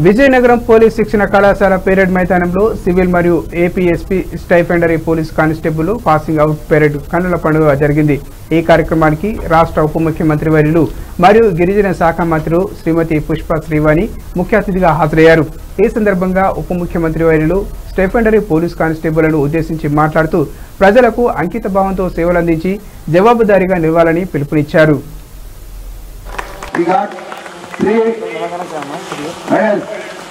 Vizianagaram police శిక్షణ కళాశాల parade మైదానంలో సివిల్ మరియు APSP stipendiary police constable passing out parade కన్నుల పండుగ జరిగింది ఈ కార్యక్రమానికి రాష్ట్ర ఉప ముఖ్యమంత్రి వర్యులు మరియు గిరిజన శాఖ మంత్రులు శ్రీమతి పుష్ప శ్రీవాణి ముఖ్య అతిథిగా హాజరయ్యారు ఈ సందర్భంగా ఉప ముఖ్యమంత్రి వర్యులు స్టైఫెండరీ పోలీస్ కానిస్టేబుల్ను ఉద్దేశించి మాట్లాడుతూ ప్రజలకు అంకిత భావంతో సేవలందించి జవాబుదారీగా నిలవాలని పిలుపునిచ్చారు We got three medals.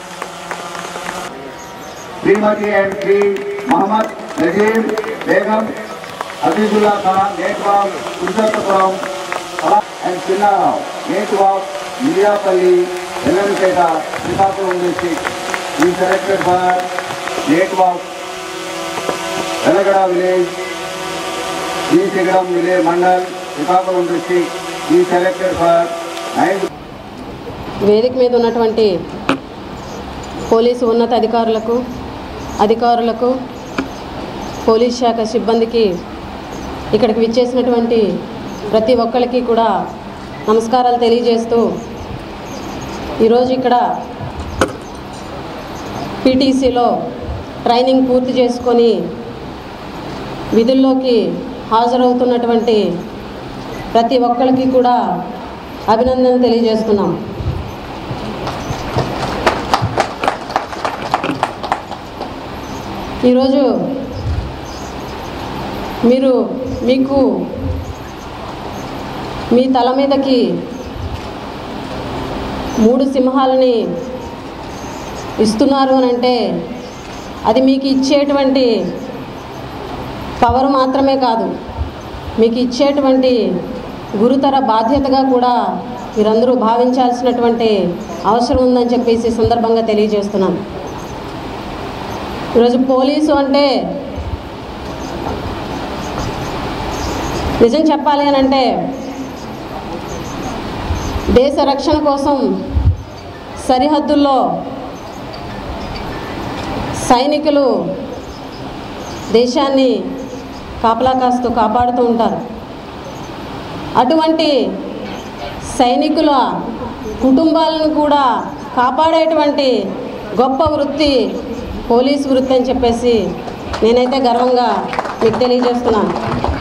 Srimati and Sri Muhammad Najib Begum, Azizullah Khan, native of Kursatapuram, and Chinnarao, native of Mirapalli, Ellanpeta, Srikakulam district. We selected for native of Elagada village, G. Sigadam village, Mandal, Srikakulam district. We selected for nine వేదిక మీద ఉన్నటువంటి police ఉన్నత అధికారులకు అధికారులకు police శాఖ సిబ్బందికి ఇక్కడికి విచ్చేసినటువంటి ప్రతి ఒక్కరికి కూడా నమస్కారాలు తెలియజేస్తూ ఈరోజు ఇక్కడ పీటీసీలో ట్రైనింగ్ పూర్తి చేసుకొని విధుల్లోకి హాజరవుతున్నటువంటి ప్రతి ఒక్కరికి కూడా అభినందన తెలియజేస్తున్నాం ఈరోజు మీరు మీకు మీ తల మీదకి మూడు సింహాలని ఇస్తున్నారు అని అంటే అది మీకు ఇచ్చేటువంటి పవర్ మాత్రమే కాదు మీకు ఇచ్చేటువంటి గురుతర బాధ్యతగా కూడా మీరందరూ భావించాల్సినటువంటి అవసరం ఉందని చెప్పేసి ఈ సందర్భంగా తెలియజేస్తున్నాను ఈరోజు పోలీసు అంటే నిజం చెప్పాలి అని అంటే దేశ రక్షణ కోసం సరిహద్దుల్లో సైనికులు దేశాన్ని కాపలా కాస్తూ కాపాడుతూ ఉంటారు అటువంటి సైనికుల కుటుంబాలను కూడా కాపాడేటువంటి గొప్ప వృత్తి పోలీస్ వృత్తి అని చెప్పేసి నేనైతే గర్వంగా మీకు తెలియజేస్తున్నాను